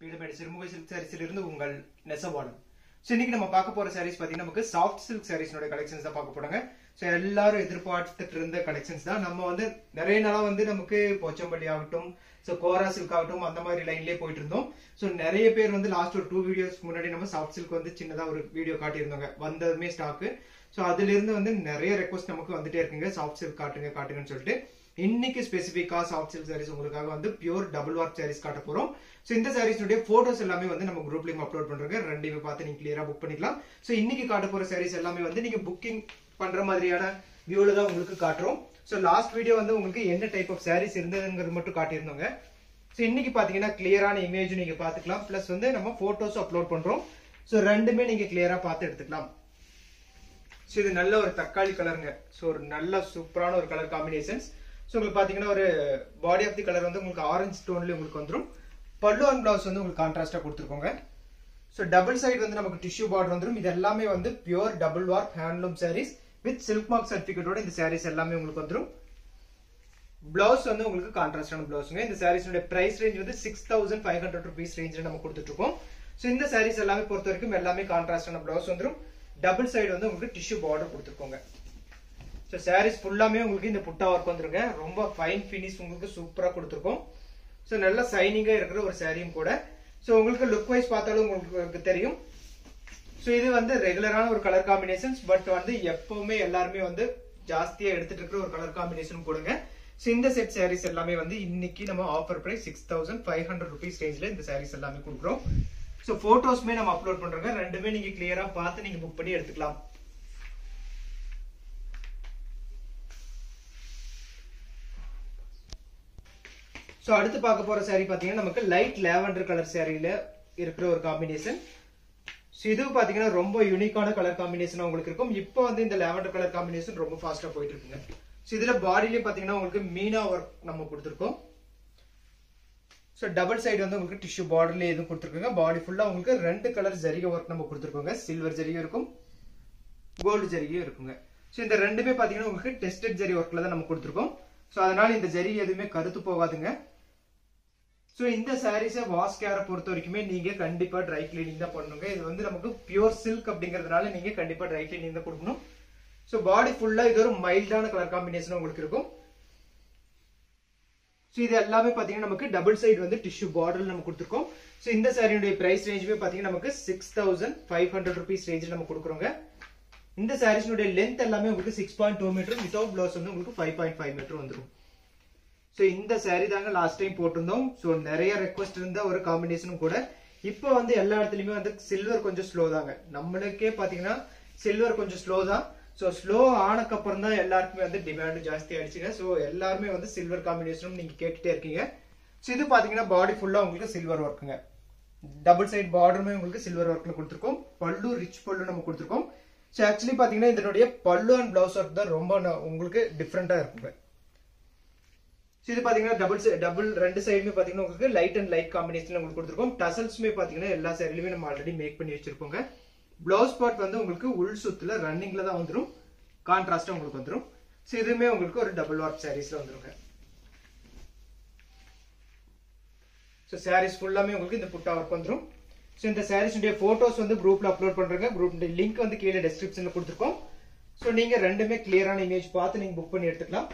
பீடமேடு Sirumugai silk சாரீஸ்ல இருந்து உங்கள் நெசவாளன் so இன்னைக்கு நம்ம பார்க்க போற சாரீஸ் பாத்தீங்கன்னா நமக்கு சாஃப்ட் சில்க் சாரீஸ்னோட கலெக்ஷன்ஸ் தான் பார்க்க போறாங்க ஸோ எல்லாரும் எதிர்பார்த்துட்டு இருந்த கலெக்ஷன்ஸ் தான் நம்ம வந்து நிறைய நாளா வந்து நமக்கு போச்சம்பள்ளி ஆகட்டும் ஸோ கோரா சில்க் ஆகட்டும் அந்த மாதிரி லைன்லயே போயிட்டு இருந்தோம் ஸோ நிறைய பேர் வந்து லாஸ்ட் ஒரு டூ வீடியோஸ்க்கு முன்னாடி நம்ம சாஃப்ட் சில்க் வந்து சின்னதா ஒரு வீடியோ காட்டியிருந்தோங்க வந்ததுமே ஸ்டாக்கு ஸோ அதுல இருந்து வந்து நிறைய ரெக்வஸ்ட் நமக்கு வந்துட்டே இருக்குங்க சாஃப்ட் சில்க் காட்டுங்க காட்டுங்கன்னு சொல்லிட்டு இன்னைக்கு ஸ்பெசிஃபிக்கா சாஃப்ட் சில்க் சாரீஸ் உங்களுக்காக வந்து பியூர் டபுள் வார்க் சாரீஸ் காட்ட போறோம் ஸோ இந்த சாரீஸ்னுடைய போட்டோஸ் எல்லாமே வந்து நம்ம குரூப்லயும் அப்லோட் பண்றோங்க ரெண்டையுமே பார்த்து நீங்க கிளியரா புக் பண்ணிக்கலாம் ஸோ இன்னைக்கு காட்ட போற சாரீஸ் எல்லாமே வந்து நீங்க புக்கிங் பண்ற மாதிரியான வியூல தான் உங்களுக்கு காட்டுறோம் ஸோ லாஸ்ட் வீடியோ வந்து உங்களுக்கு என்ன டைப் ஆஃப் சாரீஸ் இருந்ததுங்கிறது மட்டும் காட்டியிருந்தோங்க ஸோ இன்னைக்கு பாத்தீங்கன்னா கிளியரான இமேஜ் நீங்க பாத்துக்கலாம் பிளஸ் வந்து நம்ம போட்டோஸ் அப்லோட் பண்றோம் ஸோ ரெண்டுமே நீங்க கிளியரா பார்த்து எடுத்துக்கலாம் ஸோ இது நல்ல ஒரு தக்காளி கலருங்க ஸோ ஒரு நல்ல சூப்பரான ஒரு கலர் காம்பினேஷன்ஸ் ஸோ உங்களுக்கு பார்த்தீங்கன்னா ஒரு பாடி ஆஃப் தி கலர் வந்து உங்களுக்கு ஆரஞ்சு டோன்லேயே உங்களுக்கு வந்துடும் பல்லு அண்ட் பிளவுஸ் வந்து உங்களுக்கு கான்ட்ராஸ்டாக கொடுத்துருக்கோங்க ஸோ டபுள் சைடு வந்து நமக்கு டிஷ்யூ பார்டர் வந்துடும் இது எல்லாமே வந்து pure double work handloom sarees with silk mark சர்டிஃபிகேட்டோட இந்த சாரீஸ் எல்லாமே உங்களுக்கு வந்துடும் பிளவுஸ் வந்து உங்களுக்கு கான்ட்ராஸ்டான பிளவுஸுங்க இந்த சாரீஸோட பிரைஸ் ரேஞ்ச் வந்து six thousand five hundred rupees ரேஞ்சில் நம்ம கொடுத்துட்டு இருக்கோம் ஸோ இந்த சாரீஸ் எல்லாமே பொறுத்த வரைக்கும் எல்லாமே கான்ட்ராஸ்டான பிளவுஸ் வந்துடும் டபுள் சைடு வந்து உங்களுக்கு டிஷ்யூ பார்டர் கொடுத்துருக்கோங்க ஸோ சாரீஸ் ஃபுல்லாமே உங்களுக்கு இந்த புட்டா ஒர்க் வந்துருங்க ரொம்ப ஃபைன் ஃபினிஷ் உங்களுக்கு சூப்பராக கொடுத்துருக்கோம் ஸோ நல்ல சைனிங்காக இருக்கிற ஒரு சாரியும் கூட ஸோ உங்களுக்கு லுக் வைஸ் பார்த்தாலும் உங்களுக்கு தெரியும் ஸோ இது வந்து ரெகுலரான ஒரு கலர் காம்பினேஷன்ஸ் பட் வந்து எப்பவுமே எல்லாருமே வந்து ஜாஸ்தியாக எடுத்துட்டு இருக்கிற ஒரு கலர் காம்பினேஷன் கொடுங்க ஸோ இந்த செட் சாரீஸ் எல்லாமே வந்து இன்னைக்கு நம்ம offer price six thousand five hundred rupees ரேஞ்சில் இந்த சாரீஸ் எல்லாமே கொடுக்குறோம் ஸோ ஃபோட்டோஸ்மே நம்ம அப்லோட் பண்ணுறோங்க ரெண்டுமே நீங்கள் கிளியராக பார்த்து நீங்கள் புக் பண்ணி எடுத்துக்கலாம் ஸோ அடுத்து பார்க்க போற சாரி பார்த்தீங்கன்னா நமக்கு லைட் லேவண்டர் கலர் சாரியில இருக்கிற ஒரு காம்பினேஷன் ஸோ இது பார்த்தீங்கன்னா ரொம்ப யூனிக்கான கலர் காம்பினேஷன் உங்களுக்கு இருக்கும் இப்போ வந்து இந்த லேவண்டர் கலர் காம்பினேஷன் ரொம்ப ஃபாஸ்ட்டாக போயிட்டு இருக்குங்க ஸோ இதில் பாடிலையும் பார்த்தீங்கன்னா உங்களுக்கு மீனா ஒர்க் நம்ம கொடுத்துருக்கோம் ஸோ டபுள் சைடு வந்து உங்களுக்கு டிஷ்யூ பார்டர்ல எதுவும் கொடுத்துருக்கோங்க பாடி ஃபுல்லாக உங்களுக்கு ரெண்டு கலர் ஜரிகை ஒர்க் நம்ம கொடுத்துருக்கோங்க சில்வர் ஜரியும் இருக்கும் கோல்டு ஜரிகையும் இருக்குங்க ஸோ இந்த ரெண்டுமே பார்த்தீங்கன்னா உங்களுக்கு டெஸ்டட் ஜரி ஒர்க்ல தான் நம்ம கொடுத்துருக்கோம் ஸோ அதனால இந்த ஜரி எதுவுமே கருத்து போகாதுங்க ஸோ இந்த சாரீஸை வாஷ் கேரை பொறுத்த வரைக்குமே நீங்க கண்டிப்பா ட்ரை கிளீனிங் தான் பண்ணுங்க இது வந்து நமக்கு பியூர் சில்க் அப்படிங்கறதுனால நீங்க கண்டிப்பா ட்ரை கிளீனிங் தான் கொடுக்கணும் ஸோ பாடி ஃபுல்லா இது ஒரு மைல்டான கலர் காம்பினேஷன் உங்களுக்கு இருக்கும் ஸோ இது எல்லாமே பார்த்தீங்கன்னா நமக்கு டபுள் சைடு வந்து டிஷ்யூ பார்டர் நம்ம கொடுத்துருக்கோம் ஸோ இந்த சாரியுடைய பிரைஸ் ரேஞ்சுமே பார்த்தீங்கன்னா நமக்கு six thousand five hundred rupees ரேஞ்சில் நம்ம கொடுக்குறோங்க இந்த சாரீஸ்னுடைய லென்த் எல்லாமே உங்களுக்கு six point two metre without blouse வந்து உங்களுக்கு ஃபைவ் பாயிண்ட் ஃபைவ் மீட்டர் வந்துடும் ஸோ இந்த சாரீ தாங்க லாஸ்ட் டைம் போட்டிருந்தோம் ஸோ நிறைய ரெக்வஸ்ட் இருந்த ஒரு காம்பினேஷனும் கூட இப்போ வந்து எல்லா இடத்துலையுமே வந்து சில்வர் கொஞ்சம் ஸ்லோ தாங்க நம்மளுக்கே பார்த்தீங்கன்னா சில்வர் கொஞ்சம் ஸ்லோ தான் ஸோ ஸ்லோ ஆனக்கப்புறம் தான் எல்லாருக்குமே வந்து டிமாண்ட் ஜாஸ்தி ஆயிடுச்சுங்க ஸோ எல்லாருமே வந்து சில்வர் காம்பினேஷனும் நீங்கள் கேட்டுட்டே இருக்கீங்க ஸோ இது பார்த்தீங்கன்னா பாடி ஃபுல்லாக உங்களுக்கு சில்வர் ஒர்க்குங்க டபுள் சைட் பார்டருமே உங்களுக்கு சில்வர் ஒர்க்கில் கொடுத்துருக்கோம் பல்லு ரிச் பல்லு நம்ம கொடுத்துருக்கோம் ஸோ ஆக்சுவலி பார்த்தீங்கன்னா இதனுடைய பல்லு அண்ட் பிளவுஸ் ஒர்க் தான் ரொம்ப உங்களுக்கு டிஃப்ரெண்ட்டாக இருக்குங்க ஸோ இது பார்த்தீங்கன்னா டபுள் டபுள் ரெண்டு சைடுமே பார்த்தீங்கன்னா உங்களுக்கு லைட் அண்ட் லைட் காம்பினேஷன் உங்களுக்கு கொடுத்துருக்கோம் டசல்ஸுமே பார்த்தீங்கன்னா எல்லா சைட்லையுமே நம்ம ஆல்ரெடி மேக் பண்ணி வச்சிருப்போங்க பிளவுஸ் பார்ட் வந்து உங்களுக்கு உள் சுத்துல ரன்னிங்ல தான் வந்துடும் கான்ட்ராஸ்டா உங்களுக்கு வந்துடும் ஸோ இதுவுமே உங்களுக்கு ஒரு டபுள் ஒர்க் சாரீஸ்ல வந்துருங்க ஸோ சாரீஸ் ஃபுல்லாமே உங்களுக்கு இந்த புட்டா ஒர்க் வந்துடும் ஸோ இந்த சாரீஸுடைய ஃபோட்டோஸ் வந்து குரூப்ல அப்லோட் பண்றேங்க குரூப் லிங்க் வந்து கீழே டெஸ்கிரிப்ஷன்ல கொடுத்துருக்கோம் ஸோ நீங்க ரெண்டுமே கிளியரான இமேஜ் பார்த்து நீங்க புக் பண்ணி எடுத்துக்கலாம்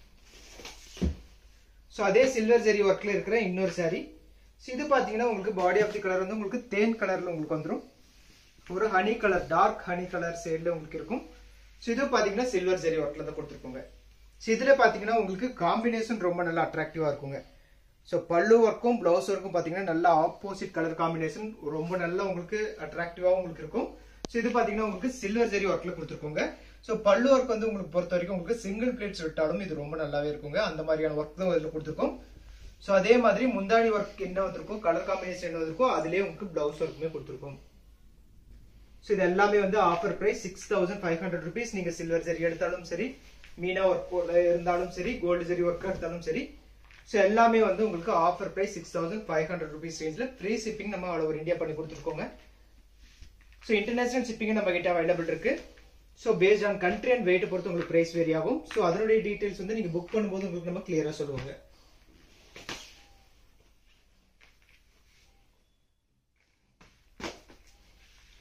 ஸோ அதே சில்வர் ஜெரி ஒர்க்ல இருக்கிற இன்னொரு சாரீ ஸோ இது பார்த்தீங்கன்னா உங்களுக்கு பாடி ஆஃப் தி கலர் வந்து உங்களுக்கு தேன் கலர்ல உங்களுக்கு வந்துடும் ஒரு honey colour dark honey colour சைடில் உங்களுக்கு இருக்கும் ஸோ இது பார்த்தீங்கன்னா சில்வர் ஜெரி ஒர்க்கில் தான் கொடுத்துருக்கோங்க ஸோ இதில் பார்த்தீங்கன்னா உங்களுக்கு காம்பினேஷன் ரொம்ப நல்லா அட்ராக்டிவாக இருக்குங்க ஸோ பல்லு ஒர்க்கும் ப்ளவுஸ் ஒர்க்கும் பார்த்தீங்கன்னா நல்ல ஆப்போசிட் கலர் காம்பினேஷன் ரொம்ப நல்லா உங்களுக்கு அட்ராக்டிவாகவும் உங்களுக்கு இருக்கும் ஸோ இது பார்த்தீங்கன்னா உங்களுக்கு சில்வர் ஜெரி ஒர்க்கில் கொடுத்துருக்கோங்க ஸோ பல்லு ஒர்க் வந்து உங்களுக்கு பொறுத்த வரைக்கும் உங்களுக்கு சிங்கிள் பிளேட்ஸ் விட்டாலும் இது ரொம்ப நல்லாவே இருக்குங்க அந்த மாதிரியான ஒர்க் தான் இதில் கொடுத்துருக்கோம் ஸோ அதே மாதிரி முந்தாணி ஒர்க் என்ன வந்திருக்கும் கலர் காம்பினேஷன் என்ன வந்திருக்கோ அதுலேயே உங்களுக்கு ப்ளவுஸ் ஒர்க்குமே கொடுத்துருக்கோம் ஸோ இது எல்லாமே வந்து offer price six thousand five hundred rupees நீங்கள் சில்வர் ஜெரி எடுத்தாலும் சரி மீனா ஒர்க் இருந்தாலும் சரி கோல்டு ஜெரி ஒர்க் எடுத்தாலும் சரி ஸோ எல்லாமே வந்து உங்களுக்கு offer price six thousand five hundred rupees ரேஞ்சில் ஃப்ரீ ஷிப்பிங் நம்ம ஆல் ஓவர் இந்தியா பண்ணி கொடுத்துருக்கோங்க ஸோ இன்டர்நேஷனல் ஷிப்பிங் நம்ம கிட்ட அவைலபிள் இருக்கு so based on country and weight பொறுத்து உங்களுக்கு பிரைஸ் வேரி ஆகும் ஸோ அதனுடைய டீடைல்ஸ் வந்து நீங்கள் புக் பண்ணும்போது உங்களுக்கு நம்ம கிளியராக சொல்லுவாங்க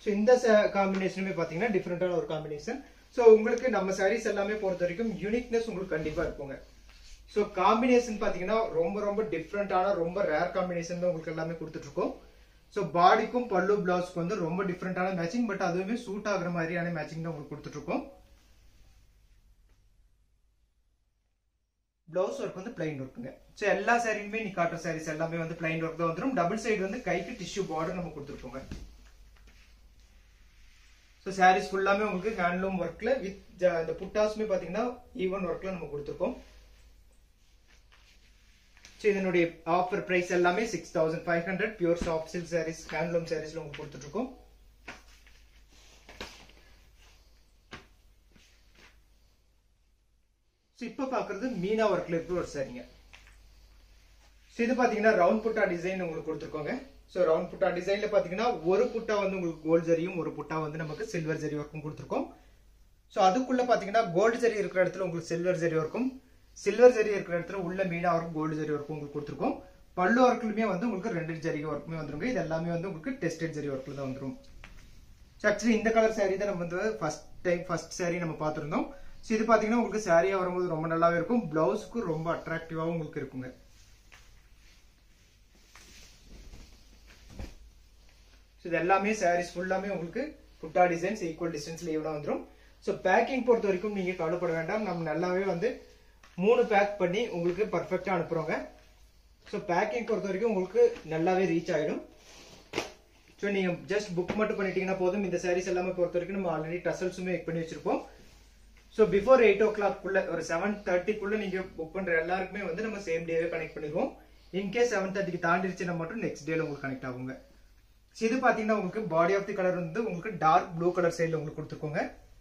ஸோ இந்த காம்பினேஷனுமே பார்த்தீங்கன்னா டிஃப்ரெண்டான ஒரு காம்பினேஷன் ஸோ உங்களுக்கு நம்ம சாரீஸ் எல்லாமே பொறுத்த வரைக்கும் யூனிக்னஸ் உங்களுக்கு கண்டிப்பாக இருக்குங்க ஸோ காம்பினேஷன் பார்த்தீங்கன்னா ரொம்ப ரொம்ப டிஃப்ரெண்டான ரொம்ப ரேர் காம்பினேஷன் தான் உங்களுக்கு எல்லாமே கொடுத்துட்டு இருக்கோம் ஸோ பாடிக்கும் பல்லு பிளவுஸ்க்கு வந்து ரொம்ப டிஃப்ரெண்டான மேட்சிங் பட் அதுவுமே சூட் ஆகுற மாதிரியான மேட்சிங் தான் உங்களுக்கு கொடுத்துட்டு இருக்கோம் பிளவுஸ் ஒர்க் வந்து பிளைன் ஒர்க்குங்க ஸோ எல்லா சாரியுமே நீ காட்டுற சாரீஸ் எல்லாமே வந்து பிளைன் ஒர்க் தான் வந்துடும் டபுள் சைடு வந்து கைக்கு டிஷ்யூ பார்டர் நம்ம கொடுத்துருக்கோங்க ஸோ சாரீஸ் ஃபுல்லாமே உங்களுக்கு ஹேண்ட்லூம் ஒர்க்ல வித் இந்த புட்டாஸுமே பார்த்தீங்கன்னா ஈவன் ஒர்க்ல நம்ம கொடுத்துருக்கோம் ஸோ இதனுடைய ஆஃபர் பிரைஸ் எல்லாமே six thousand five hundred pure soft silk sarees handloom சாரீஸ்ல உங்களுக்கு கொடுத்துட்டு இருக்கோம் ஸோ இப்போ பார்க்குறது மீனா ஒர்க்ல இருக்கிற ஒரு சாரிங்க ஸோ இது பார்த்தீங்கன்னா ரவுண்ட் புட்டா டிசைன் உங்களுக்கு கொடுத்துருக்கோங்க ஸோ ரவுண்ட் புட்டா டிசைன்ல பார்த்தீங்கன்னா ஒரு புட்டா வந்து உங்களுக்கு கோல்டு ஜரியும் ஒரு புட்டா வந்து நமக்கு சில்வர் ஜரி ஒர்க்கும் கொடுத்துருக்கோம் ஸோ அதுக்குள்ள பார்த்தீங்கன்னா கோல்டு ஜரி இருக்கிற இடத்துல உங்களுக்கு சில்வர் ஜரி ஒர்க்கும் சில்வர் ஜரி இருக்கிற இடத்துல உள்ள மீனா ஒர்க் கோல்டு ஜரி ஒர்க்கும் உங்களுக்கு கொடுத்துருக்கோம் பல்லு ஒர்க்லுமே வந்து உங்களுக்கு ரெண்டு ஜரி ஒர்க்குமே வந்துருங்க இது எல்லாமே வந்து உங்களுக்கு டெஸ்டட் ஜரி ஒர்க்கில் தான் வந்துடும் ஸோ ஆக்சுவலி இந்த கலர் சாரீ தான் நம்ம வந்து ஃபர்ஸ்ட் டைம் ஃபர்ஸ்ட் சாரீ நம்ம பார்த்துருந்தோம் ஸோ இது பார்த்தீங்கன்னா உங்களுக்கு சாரியாக வரும்போது ரொம்ப நல்லாவே இருக்கும் பிளவுஸுக்கு ரொம்ப அட்ராக்டிவாகவும் உங்களுக்கு இருக்குங்க ஸோ இது எல்லாமே சாரீஸ் ஃபுல்லாமே உங்களுக்கு புட்டா டிசைன்ஸ் ஈக்குவல் டிஸ்டன்ஸ்ல எவ்வளோ வந்துடும் ஸோ பேக்கிங் பொறுத்த வரைக்கும் நீங்கள் கவலைப்பட வேண்டாம் நம்ம நல்லாவே வந்து மூணு பேக் பண்ணி உங்களுக்கு பர்ஃபெக்டாக அனுப்புகிறோங்க ஸோ பேக்கிங் பொறுத்த வரைக்கும் உங்களுக்கு நல்லாவே ரீச் ஆகிடும் ஸோ நீங்கள் ஜஸ்ட் புக் மட்டும் பண்ணிட்டீங்கன்னா போதும் இந்த சாரீஸ் எல்லாமே பொறுத்த வரைக்கும் நம்ம ஆல்ரெடி டசல்ஸுமே மேக் பண்ணி வச்சிருப்போம் ஸோ பிஃபோர் எயிட் ஓ கிளாக்குள்ள ஒரு செவன் தேர்ட்டிக்குள்ள நீங்க புக் பண்ற எல்லாருக்குமே வந்து நம்ம சேம் டேவே கனெக்ட் பண்ணிடுவோம் இன்கேஸ் செவன் தேர்ட்டிக்கு தாண்டிடுச்சுன்னா மட்டும் நெக்ஸ்ட் டேல உங்களுக்கு கனெக்ட் ஆகுங்க ஸோ இது பாத்தீங்கன்னா உங்களுக்கு பாடி ஆஃப் தி கலர் வந்து உங்களுக்கு டார்க் ப்ளூ கலர் சைடில் உங்களுக்கு கொடுத்துருக்கோங்க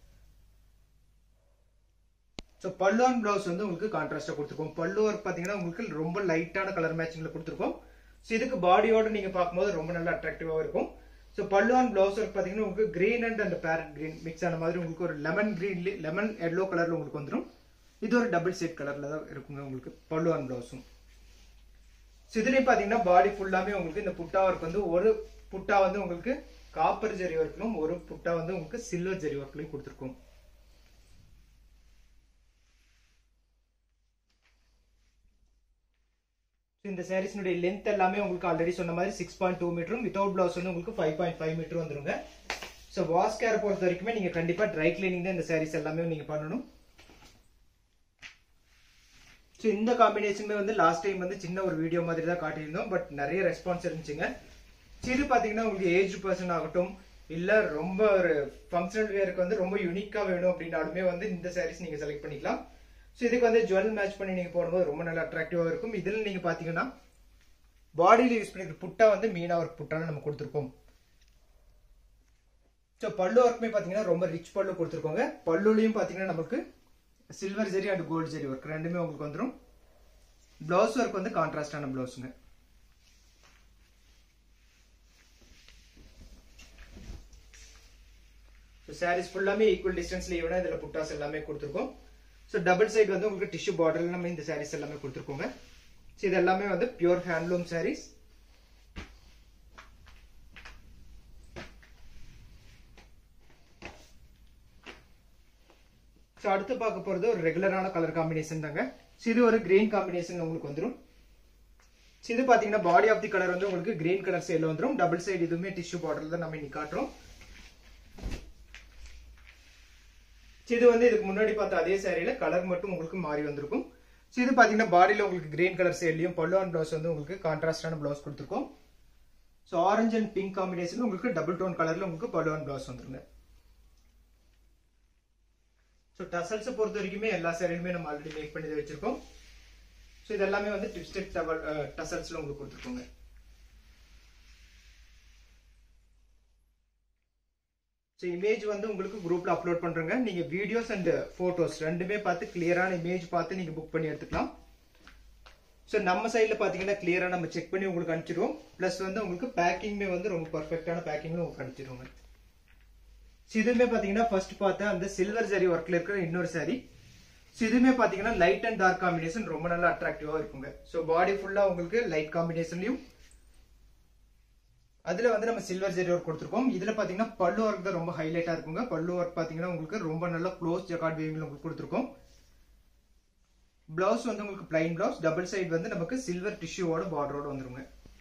ஸோ பல்லு அண்ட் பிளவுஸ் வந்து உங்களுக்கு கான்ட்ராஸ்டா கொடுத்துருக்கோம் பல்லு ஒர்க் பார்த்தீங்கன்னா உங்களுக்கு ரொம்ப லைட்டான கலர் மேட்சிங்ல கொடுத்துருக்கோம் ஸோ இதுக்கு பாடியோட நீங்க பார்க்கும்போது ரொம்ப நல்லா அட்ராக்டிவாக இருக்கும் so pallu and blouse work பார்த்தீங்கன்னா உங்களுக்கு கிரீன் அண்ட் அந்த பேரட் கிரீன் மிக்ஸ் ஆன மாதிரி உங்களுக்கு ஒரு லெமன் கிரீன் லெமன் எல்லோ கலர்ல உங்களுக்கு வந்துடும் இது ஒரு டபுள் ஷேட் கலர்ல தான் இருக்குங்க உங்களுக்கு பல்லு அண்ட் பிளவுஸும் ஸோ இதுலேயும் பார்த்தீங்கன்னா பாடி ஃபுல்லாமே உங்களுக்கு இந்த புட்டா ஒர்க் வந்து ஒரு புட்டா வந்து உங்களுக்கு காப்பர் ஜரி ஒர்க்லும் ஒரு புட்டா வந்து உங்களுக்கு சில்வர் ஜரி ஒர்க்லையும் கொடுத்துருக்கோம் இந்த சாரீஸ்னுடைய லென்த் எல்லாமே உங்களுக்கு ஆல்ரெடி சொன்ன மாதிரி சிக்ஸ் பாயிண்ட் டூ மீட்டரும் வித்தவுட் பிளவுஸ் வந்து உங்களுக்கு ஃபைவ் பாயிண்ட் ஃபைவ் மீட்டர் வந்துருங்க ஸோ வாஷ் கேர் பொறுத்த வரைக்குமே நீங்க கண்டிப்பா ட்ரை கிளீனிங் தான் இந்த சாரீஸ் எல்லாமே நீங்க பண்ணணும் ஸோ இந்த காம்பினேஷனுமே வந்து லாஸ்ட் டைம் வந்து சின்ன ஒரு வீடியோ மாதிரி தான் காட்டியிருந்தோம் பட் நிறைய ரெஸ்பான்ஸ் இருந்துச்சுங்க இது பார்த்தீங்கன்னா உங்களுக்கு ஏஜ் பர்சன் ஆகட்டும் இல்ல ரொம்ப ஒரு ஃபங்க்ஷனல் வேருக்கு வந்து ரொம்ப யூனிக்கா வேணும் அப்படின்னாலுமே வந்து இந்த சாரீஸ் நீங்க செலக்ட் பண்ணிக்கலாம் ஸோ இதுக்கு வந்து ஜுவல் மேட்ச் பண்ணி நீங்க போடும்போது ரொம்ப நல்லா அட்ராக்டிவா இருக்கும் இதுல நீங்க பாத்தீங்கன்னா பாடியில யூஸ் பண்ணிருக்க புட்டா வந்து மீனா ஒர்க் புட்டான நம்ம கொடுத்துருக்கோம் ஸோ பல்லு ஒர்க்குமே பாத்தீங்கன்னா ரொம்ப ரிச் பல்லு கொடுத்துருக்கோங்க பல்லுலையும் பாத்தீங்கன்னா நமக்கு silver zari and gold zari work ரெண்டுமே உங்களுக்கு வந்துடும் பிளவுஸ் ஒர்க் வந்து கான்ட்ராஸ்டான பிளவுஸுங்க சாரீஸ் ஃபுல்லாமே ஈக்குவல் டிஸ்டன்ஸ்ல இவனா இதுல புட்டாஸ் எல்லாமே கொடுத்துருக்கோம் ஸோ டபுள் சைடு வந்து உங்களுக்கு டிஷ்யூ பார்டர்ல நம்ம இந்த சாரீஸ் எல்லாமே கொடுத்துருக்கோங்க ஸோ இது எல்லாமே வந்து பியூர் ஹேண்ட்லூம் சாரீஸ் ஸோ அடுத்து பார்க்க போறது ஒரு ரெகுலரான கலர் காம்பினேஷன் தாங்க ஸோ இது ஒரு கிரீன் காம்பினேஷன் உங்களுக்கு வந்துடும் ஸோ இது பார்த்தீங்கன்னா பாடி ஆஃப் தி கலர் வந்து உங்களுக்கு கிரீன் கலர் சைடில் வந்துடும் டபுள் சைடு இதுவுமே டிஷ்யூ பார்டர்ல தான் நம்ம இன்னைக்கு காட்டுறோம் இது வந்து இதுக்கு முன்னாடி பார்த்த அதே சாரியில கலர் மட்டும் உங்களுக்கு மாறி வந்திருக்கும் ஸோ இது பாத்தீங்கன்னா பாடியில உங்களுக்கு கிரீன் கலர் சைட்லயும் பல்லு அண்ட் பிளவுஸ் வந்து உங்களுக்கு கான்ட்ராஸ்டான பிளவுஸ் கொடுத்துருக்கோம் so orange and pink combination உங்களுக்கு டபுள் டோன் கலர்ல உங்களுக்கு பல்லு அண்ட் பிளவுஸ் வந்துருங்க ஸோ டசல்ஸ் பொறுத்த வரைக்குமே எல்லா சாரிலுமே நம்ம ஆல்ரெடி மேக் பண்ணி வச்சிருக்கோம் ஸோ இது எல்லாமே வந்து டிப்ஸ்டெட் டபுள் டசல்ஸ்ல உங்களுக்கு கொடுத்துருக்கோங்க ஸோ இமேஜ் வந்து உங்களுக்கு குரூப்ல அப்லோட் பண்றேங்க நீங்க வீடியோஸ் அண்ட் போட்டோஸ் ரெண்டுமே பார்த்து கிளியரான இமேஜ் பார்த்து நீங்க புக் பண்ணி எடுத்துக்கலாம் ஸோ நம்ம சைடில் பார்த்தீங்கன்னா கிளியரா நம்ம செக் பண்ணி உங்களுக்கு அனுப்பிச்சிடுவோம் ப்ளஸ் வந்து உங்களுக்கு பேக்கிங்மே வந்து ரொம்ப பர்ஃபெக்டான பேக்கிங்ல உங்களுக்கு அனுப்பிச்சிடுவோங்க ஸோ இதுவுமே பார்த்தீங்கன்னா ஃபர்ஸ்ட் பார்த்த அந்த சில்வர் சாரி ஒர்க்ல இருக்கிற இன்னொரு சாரி ஸோ இதுவுமே பார்த்தீங்கன்னா லைட் அண்ட் டார்க் காம்பினேஷன் ரொம்ப நல்லா அட்ராக்டிவா இருக்குங்க ஸோ பாடி ஃபுல்லா உங்களுக்கு லைட் காம்பினேஷன்லயும் அதுல வந்து நம்ம சில்வர் ஜெரி ஒர்க் கொடுத்துருக்கோம் இதுல பாத்தீங்கன்னா பல்லு ஒர்க் தான் ரொம்ப ஹைலைட்டா இருக்குங்க பல்லு ஒர்க் பாத்தீங்கன்னா உங்களுக்கு ரொம்ப நல்ல க்ளோஸ் ஜக்கார்ட் வேவிங்ல உங்களுக்கு கொடுத்துருக்கோம் பிளவுஸ் வந்து உங்களுக்கு பிளைன் பிளவுஸ் டபுள் சைடு வந்து நமக்கு சில்வர் டிஷ்யூவோட பார்டரோட வந்துருங்க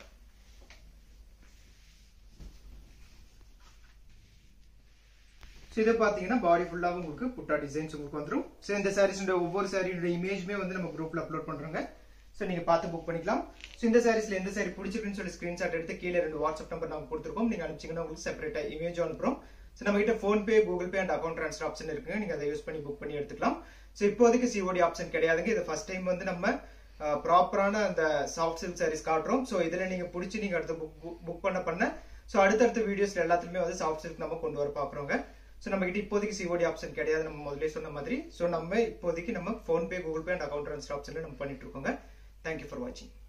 ஸோ இதை பார்த்தீங்கன்னா பாடி ஃபுல்லாக உங்களுக்கு புட்டா டிசைன்ஸ் உங்களுக்கு வந்துடும் ஸோ இந்த சாரீஸோட ஒவ்வொரு சாரியோட இமேஜுமே வந்து நம்ம குரூப்ல அப்லோட் பண்றோங்க ஸோ நீங்க பார்த்து புக் பண்ணிக்கலாம் ஸோ இந்த சாரீஸ்ல எந்த சாரி பிடிச்சிருக்குன்னு சொல்லி ஸ்கிரீன்ஷாட் எடுத்து கீழே ரெண்டு வாட்ஸ்அப் நம்பர் நம்ம கொடுத்துருக்கோம் நீங்க அனுப்பிச்சிங்கன்னா உங்களுக்கு செப்பரேட்டா இமேஜ் அனுப்புறோம் ஸோ நம்ம கிட்ட PhonePe Google Pay and account transfer option இருக்குங்க நீங்க அதை யூஸ் பண்ணி புக் பண்ணி எடுத்துக்கலாம் ஸோ இப்போதைக்கு சிஓடி ஆப்ஷன் கிடையாதுங்க இது ஃபர்ஸ்ட் டைம் வந்து நம்ம ப்ராப்பரான அந்த சாஃப்ட் சில்க் சாரீஸ் காட்டுறோம் ஸோ இதுல நீங்க பிடிச்சி நீங்க அடுத்து புக் புக் பண்ண பண்ண ஸோ அடுத்தடுத்த வீடியோஸ்ல எல்லாத்துலயுமே வந்து சாஃப்ட் சில்க் நம்ம கொண்டு வர பாக்குறோங்க ஸோ நம்ம கிட்ட இப்போதைக்கு சிஓடி ஆப்ஷன் கிடையாது நம்ம முதல்ல சொன்ன மாதிரி ஸோ நம்ம இப்போதைக்கு நம்ம PhonePe Google Pay and account transfer ஆப்ஷன்ல நம்ம பண்ணிட்டு இருக்கோங்க தேங்க்யூ ஃபார் வாட்சிங்